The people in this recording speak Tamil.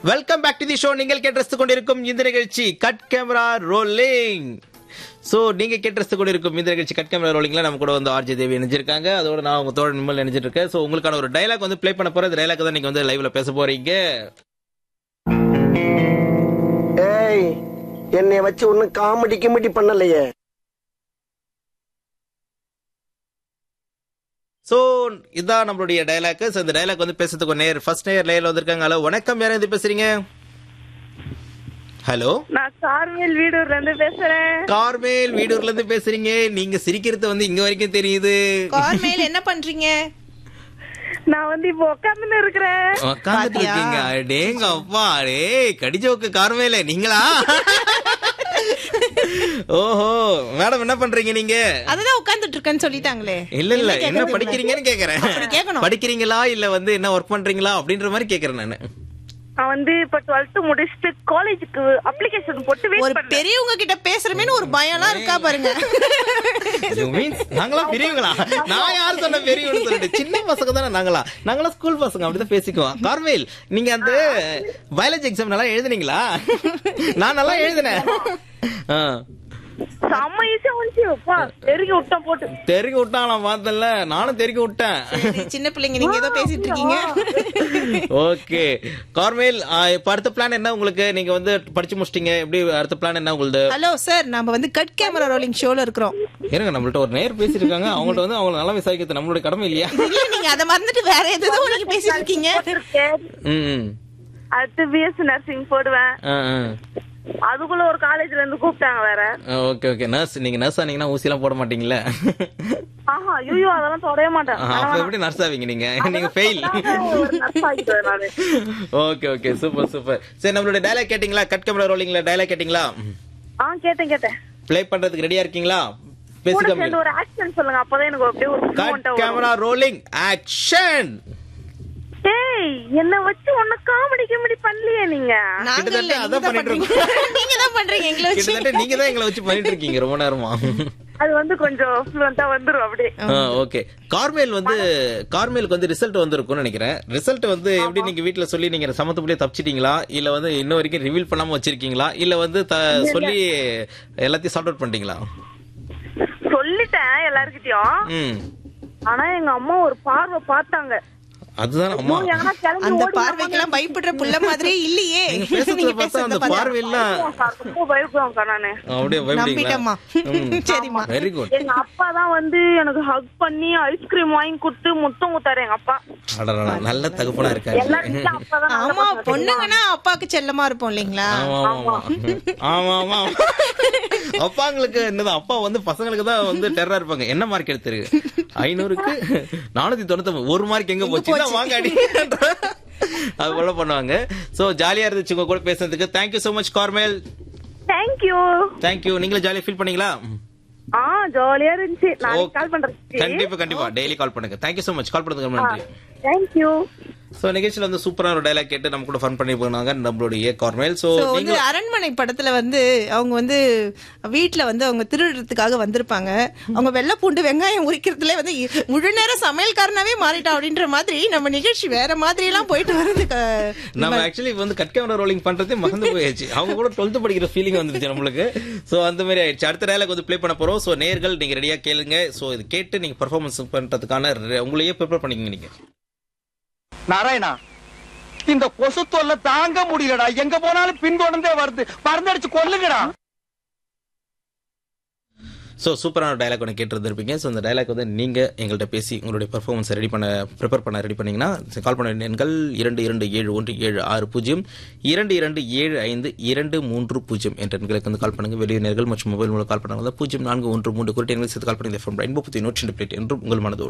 Welcome back to the show நீங்கள் கேட்டு கொண்டிருக்கும் இந்த நிகழ்ச்சி கட் கேமரா ரோலிங் சோ நீங்க கேட்டு கொண்டிருக்கும் இந்த நிகழ்ச்சி கட் கேமரா ரோலிங்ல நம்ம கூட வந்து ஆர்ஜே தேவி இணைஞ்சிருக்காங்க அதோட நான் உங்க தோழன் நிம்மல் இணைஞ்சிட்டு இருக்கேன் சோ உங்களுக்கான ஒரு டைலாக் வந்து ப்ளே பண்ண போறது டைலாக் தான் நீங்க வந்து லைவ்ல பேச போறீங்க ஏய் என்னைய வச்சு ஒன்னும் காமெடி கிமெடி பண்ணலையே சோ இதான் நம்மளுடைய டைலாக் சோ இந்த டைலாக் வந்து பேசுறதுக்கு ஒரு நேர் ஃபர்ஸ்ட் நேர் லைவ்ல வந்திருக்காங்க ஹலோ வணக்கம் யாரும் இது பேசுறீங்க ஹலோ நான் கார்மேல் வீடூர்ல இருந்து பேசுறேன் கார்மேல் வீடூர்ல இருந்து பேசுறீங்க நீங்க சிரிக்கிறது வந்து இங்க வரைக்கும் தெரியுது கார் மேல என்ன பண்றீங்க நான் வந்து இப்போ உட்கார்ந்து இருக்கிறேன் உட்காந்துட்டு பாத்தியா? இருக்கீங்க அடேங்க அப்பா அடே கடிஜோக்கு கார்மேல நீங்களா ஓஹோ மேடம் என்ன பண்றீங்க நீங்க அதுதான் உட்கார்ந்துட்டு இருக்கேன்னு சொல்லிட்டாங்களே இல்ல இல்ல என்ன என்ன கேக்குறது படிக்கிறீங்கன்னு கேக்குறேன் அப்படி கேட்கணும். படிக்கிறீங்களா இல்ல வந்து என்ன ஒர்க் பண்றீங்களா அப்படின்ற மாதிரி கேக்குறேன் நானு நான் வந்து இப்ப டுவெல்த் முடிச்சுட்டு காலேஜுக்கு அப்ளிகேஷன் போட்டு ஒரு வெயிட் பண்ணேன் பெரியவங்க கிட்ட பேசுறமேன்னு ஒரு பயம்லாம் இருக்கா பாருங்க You means நாங்களா பெரியவங்களா நான் யார் சொன்ன பெரியவங்க சொல்லிட்டு சின்ன பசங்க தானே நாங்களா நாங்களா ஸ்கூல் பசங்க அப்படிதான் பேசிக்குவோம் கார்மேல் நீங்க அந்த பயாலஜி எக்ஸாம் நல்லா எழுதுனீங்களா நான் நல்லா எழுதினேன் ஆ. செம்ம ஈஸியா வந்துச்சு அப்பா தெருகி விட்டேன் போட்டு தெருக்கி விட்டான் நான் பார்த்தேன்ல நானும் தெருக்கி விட்டேன் சரி, சின்ன பிள்ளைங்க நீங்க ஏதோ பேசிட்டு இருக்கீங்க ஓகே கார்மேல் ஆ, இப்ப அடுத்த பிளான் என்ன உங்களுக்கு நீங்க வந்து படிச்சு முடிச்சிட்டீங்க எப்படி அடுத்த பிளான் என்ன உங்களுது ஹலோ சார் நாம வந்து கட் கேமரா ரோலிங் ஷோல இருக்கிறோம் இருங்க நம்மள்ட்ட ஒரு நேர் பேசிருக்காங்க அவங்கள்ட்ட வந்து அவங்களை நல்லா விசாரிக்கிறது நம்மளுடைய கடமை இல்லையா இல்ல நீங்க அதை மறந்துட்டு வேற எதுவும் நீங்க பேசிட்டு இருக்கீங்க இருக்கேன். ம் ம். அடுத்து பிஎஸ்சி நர்சிங் போடுவேன் ஆ ஆ அதுக்குள்ள ஒரு காலேஜ்ல இருந்து கூப்பிட்டாங்க வேற ஓகே ஓகே நர்ஸ் நீங்க நர்ஸ் ஆனீங்கன்னா ஊசி எல்லாம் போட மாட்டீங்களா ஆஹா ஐயோ அதெல்லாம் தொடவே மாட்டேன் அப்ப எப்படி நர்ஸ் ஆவீங்க நீங்க நீங்க ஃபெயில் ஒரு nurse ஆகிடுவேன் நானு ஓகே ஓகே சூப்பர் சூப்பர் சரி நம்மளோட டயலாக் கேட்டிங்களா கட் கேமரா ரோலிங்ல டயலாக் கேட்டிங்களா ஆ கேட்டேன் கேட்டேன் ப்ளே பண்றதுக்கு ரெடியா இருக்கீங்களா கூட பேசிக்க சேர்ந்து ஒரு ஆக்ஷன் சொல்லுங்க அப்பதான் எனக்கு அப்படியே ஒரு கட் fluent ஆ வரும். கேமரா ரோலிங் ஆக்ஷன் ஏய் என்ன வச்சு ஒண்ணு காமெடி கிமெடி பண்ணலையே நீங்க நாங்க கிட்டத்தட்ட இல்ல அதான் நீங்க தான் பண்ணிட்டு பண்றீங்க நீங்க தான் பண்றீங்க எங்களை வச்சு கிட்டத்தட்ட நீங்க தான் எங்களை வச்சு பண்ணிட்டு இருக்கீங்க ரொம்ப நேரமா அது வந்து கொஞ்சம் ஃப்ளூவெண்டா வந்துரும் அப்படியே ஓகே கார்மேல் வந்து கார்மேலுக்கு வந்து ரிசல்ட் வந்திருக்கும்னு நினைக்கிறேன் ரிசல்ட் வந்து எப்படி நீங்க வீட்ல சொல்லி நீங்க சமத்துப்படியே தப்பிச்சிட்டீங்களா இல்ல வந்து இன்ன வரைக்கும் ரிவீல் பண்ணாம வச்சிருக்கீங்களா இல்ல வந்து த- சொல்லி எல்லாத்தையும் சார்ட் அவுட் பண்ணிட்டீங்களா சொல்லிட்டேன் எல்லார்கிட்டயும் ம் ஆனா எங்க அம்மா ஒரு பார்வை பார்த்தாங்க அதுதான் அம்மா எங்கன்னா கிளம்பி அந்த ஓடி பார்வைக்கெல்லாம் பயப்படுற புள்ள மாதிரியே இல்லையே நீங்க பேசுறத பார்த்தா அந்த பார்த்தா. பார்வையெல்லாம் சார், ரொம்ப பயப்படுவாங்க நானு அப்படியே நம்பிட்டேம்மா பயப்படுவீங்களா சரிம்மா வெரி குட் எங்க அப்பா தான் வந்து எனக்கு ஹக் பண்ணி ஐஸ்கிரீம் வாங்கி கொடுத்து முத்தம் குத்தாரு எங்க அப்பா அடடா நல்ல தகப்பனா இருக்காரு எல்லார் வீட்லயும் அப்பா தான் நல்ல ஆமா பசங்க. பொண்ணுங்கன்னா அப்பாக்கு செல்லமா இருப்போம் இல்லைங்களா ஆமா ஆமா ஆமா ஆமா அப்பாங்களுக்கு என்னதான் அப்பா வந்து பசங்களுக்கு தான் வந்து டெரரா இருப்பாங்க என்ன மார்க் எடுத்திருக்கு ஐநூறுக்கு நானூத்தி தொண்ணூத்தி ஒரு மார்க் எங்க போச்சு இதான் வாங்க அடி அது போல பண்ணுவாங்க சோ ஜாலியா இருந்துச்சு உங்க கூட பேசுறதுக்கு thank you so much Carmel Thank you thank you நீங்களும் ஜாலியா ஃபீல் பண்ணீங்களா ஆ ஜாலியா இருந்துச்சு நாளைக்கு Okay. கால் பண்றேன் கண்டிப்பா கண்டிப்பா டெய்லி கால் பண்ணுங்க தேங்க்யூ சோ மச் கால் பண்ணதுக்கு ரொம்ப நன்றி தேங்க்யூ சோ நிகழ்ச்சியில வந்து சூப்பரான ஒரு டைலாக் கேட்டு நம்ம கூட ஃபன் பண்ணி போனாங்க நம்மளுடைய கார்மேல் சோ So, வந்து நீங்க அரண்மனை படத்துல வந்து அவங்க வந்து வீட்ல வந்து அவங்க திருடுறதுக்காக வந்திருப்பாங்க அவங்க வெள்ளை பூண்டு வெங்காயம் உரிக்கிறதுல வந்து இ- முழு நேரம் சமையல்காரனாவே மாறிட்டா அப்படின்ற மாதிரி நம்ம நிகழ்ச்சி வேற மாதிரி எல்லாம் போயிட்டு வருது க- நம்ம ஆக்சுவலி வந்து கட் கேமரா ரோலிங் பண்றதே மறந்து போயாச்சு அவங்க கூட டுவெல்த் படிக்கிற ஃபீலிங் வந்துருச்சு நம்மளுக்கு சோ அந்த மாதிரி ஆயிடுச்சு அடுத்த டயலாக் வந்து ப்ளே பண்ண போறோம் சோ நேர்கள் நீங்க ரெடியா கேளுங்க சோ இது கேட்டு நீங்க பெர்ஃபார்மன்ஸ் பண்றதுக்கான re- உங்களையே ப்ரிப்பேர் பண்ணிக்கங்க நீங்க நாராயணா இந்த கொசு தொல்லை தாங்க முடியலடா எங்க போனாலும் பின்தொடர்ந்தே வருது பறந்தடிச்சு கொல்லுங்கடா ஸோ சூப்பரான டைலாக் ஒன்று கேட்டு இருந்திருப்பீங்க ஸோ அந்த டைலாக் வந்து நீங்க எங்கள்கிட்ட பேசி உங்களுடைய பெர்ஃபார்மன்ஸ் ரெடி பண்ண ப்ரிப்பேர் பண்ண ரெடி பண்ணீங்கன்னா கால் பண்ண வேண்டிய எண்கள் இரண்டு இரண்டு ஏழு ஒன்று ஏழு ஆறு பூஜ்ஜியம் இரண்டு இரண்டு ஏழு ஐந்து இரண்டு மூன்று பூஜ்ஜியம் என்ற எண்களுக்கு வந்து கால் பண்ணுங்க வெளியூர் நேர்கள் மற்றும் மொபைல் மூலம் கால் பண்ணுங்க பூஜ்ஜியம் நான்கு ஒன்று மூன்று குறிட்டு எண்கள் சேர்த்து கால் பண்ணி ரெயின்போ பத்தி நூற்றி ரெண்டு பிளேட் என்றும் உங்கள் மனதோடு